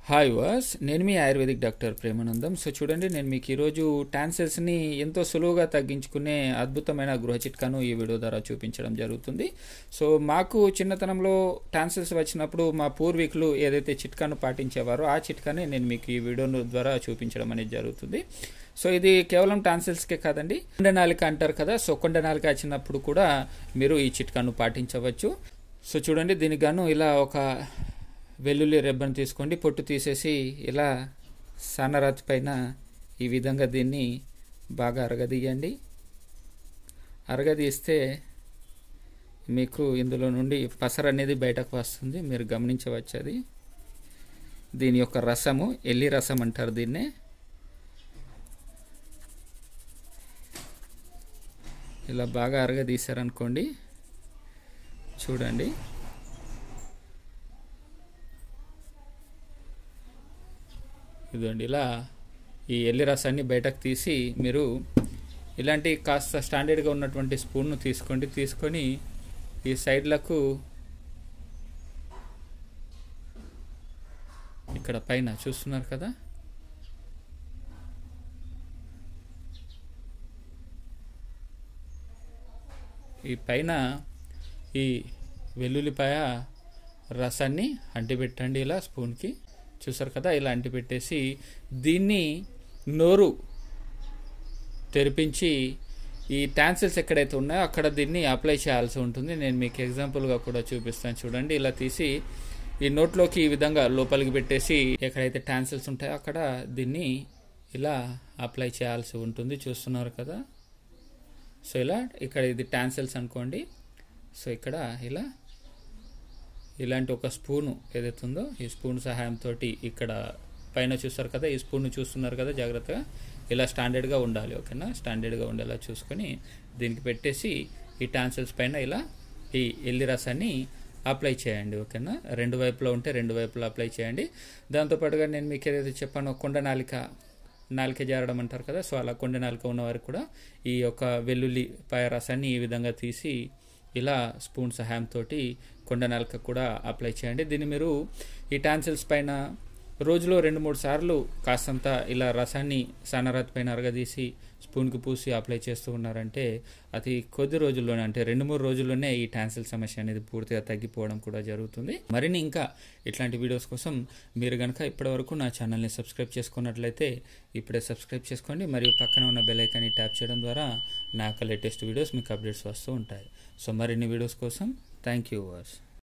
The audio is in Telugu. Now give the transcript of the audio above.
హాయ్ వాస్ నేను మీ ఆయుర్వేదిక్ డాక్టర్ ప్రేమానందం సో చూడండి నేను మీకు ఈరోజు టాన్సిల్స్ని ఎంతో సులువుగా తగ్గించుకునే అద్భుతమైన గృహ చిట్కాను ఈ వీడియో ద్వారా చూపించడం జరుగుతుంది సో మాకు చిన్నతనంలో టాన్సిల్స్ వచ్చినప్పుడు మా పూర్వీకులు ఏదైతే చిట్కాను పాటించేవారో ఆ చిట్కానే నేను మీకు ఈ వీడియో ద్వారా చూపించడం అనేది జరుగుతుంది సో ఇది కేవలం టాన్సిల్స్కే కాదండి కొండ నాలిక అంటారు కదా సో కొండ నాలిక వచ్చినప్పుడు కూడా మీరు ఈ చిట్కాను పాటించవచ్చు సో చూడండి దీనికి గాను ఇలా ఒక వెల్లుల్లి రెబ్బను తీసుకోండి పొట్టు తీసేసి ఇలా సన్నరాతి పైన ఈ విధంగా దీన్ని బాగా అరగదీయండి అరగదీస్తే మీకు ఇందులో నుండి పసర అనేది బయటకు వస్తుంది మీరు గమనించవచ్చు అది దీని యొక్క రసము ఎల్లి రసం అంటారు దీన్నే ఇలా బాగా అరగదీశారనుకోండి చూడండి ఇదండి ఇలా ఈ ఎల్లి రసాన్ని బయటకు తీసి మీరు ఇలాంటి కాస్త స్టాండర్డ్గా ఉన్నటువంటి స్పూన్ను తీసుకోండి తీసుకొని ఈ సైడ్లకు ఇక్కడ పైన చూస్తున్నారు కదా ఈ పైన ఈ వెల్లుల్లిపాయ రసాన్ని అంటిపెట్టండి ఇలా స్పూన్కి చూసారు కదా ఇలా అంటిపెట్టేసి దీన్ని నోరు తెరిపించి ఈ టాన్సిల్స్ ఎక్కడైతే ఉన్నాయో అక్కడ దీన్ని అప్లై చేయాల్సి ఉంటుంది నేను మీకు ఎగ్జాంపుల్గా కూడా చూపిస్తాను చూడండి ఇలా తీసి ఈ నోట్లోకి ఈ విధంగా లోపలికి పెట్టేసి ఎక్కడైతే టాన్సిల్స్ ఉంటాయో అక్కడ దీన్ని ఇలా అప్లై చేయాల్సి ఉంటుంది చూస్తున్నారు కదా సో ఇలా ఇక్కడ ఇది టాన్సిల్స్ అనుకోండి సో ఇక్కడ ఇలా ఇలాంటి ఒక స్పూను ఏదైతే ఉందో ఈ స్పూన్ సహాయంతో ఇక్కడ పైన చూస్తారు కదా ఈ స్పూన్ చూస్తున్నారు కదా జాగ్రత్తగా ఇలా స్టాండర్డ్గా ఉండాలి ఓకేనా స్టాండర్డ్గా ఉండేలా చూసుకొని దీనికి పెట్టేసి ఈ టాన్సిల్స్ పైన ఇలా ఈ ఎల్లి రసాన్ని అప్లై చేయండి ఓకేనా రెండు వైపులో ఉంటే రెండు వైపులో అప్లై చేయండి దాంతోపాటుగా నేను మీకు ఏదైతే చెప్పానో కొండ నాలిక నాలిక జారడం అంటారు కదా సో అలా కొండ నాలిక ఉన్న వారికి కూడా ఈ యొక్క వెల్లుల్లి పాయ రసాన్ని ఈ విధంగా తీసి ఇలా స్పూన్ సహాయంతో కొండ నాలుక కూడా అప్లై చేయండి దీన్ని మీరు ఈ టాన్సిల్స్ పైన రోజులో రెండు మూడు సార్లు కాస్తంత ఇలా రసాన్ని సన్నరాతి పైన అరగదీసి స్పూన్కి పూసి అప్లై చేస్తూ ఉన్నారంటే అది కొద్ది రోజుల్లోనే అంటే రెండు మూడు రోజుల్లోనే ఈ టాన్సిల్ సమస్య అనేది పూర్తిగా తగ్గిపోవడం కూడా జరుగుతుంది మరిన్ని ఇంకా ఇట్లాంటి వీడియోస్ కోసం మీరు కనుక ఇప్పటివరకు నా ఛానల్ని సబ్స్క్రైబ్ చేసుకున్నట్లయితే ఇప్పుడే సబ్స్క్రైబ్ చేసుకోండి మరియు పక్కన ఉన్న బెల్ ఐకాన్ని ట్యాప్ చేయడం ద్వారా నా యొక్క లేటెస్ట్ వీడియోస్ మీకు అప్డేట్స్ వస్తూ ఉంటాయి సో మరిన్ని వీడియోస్ కోసం థ్యాంక్ యూ వర్స్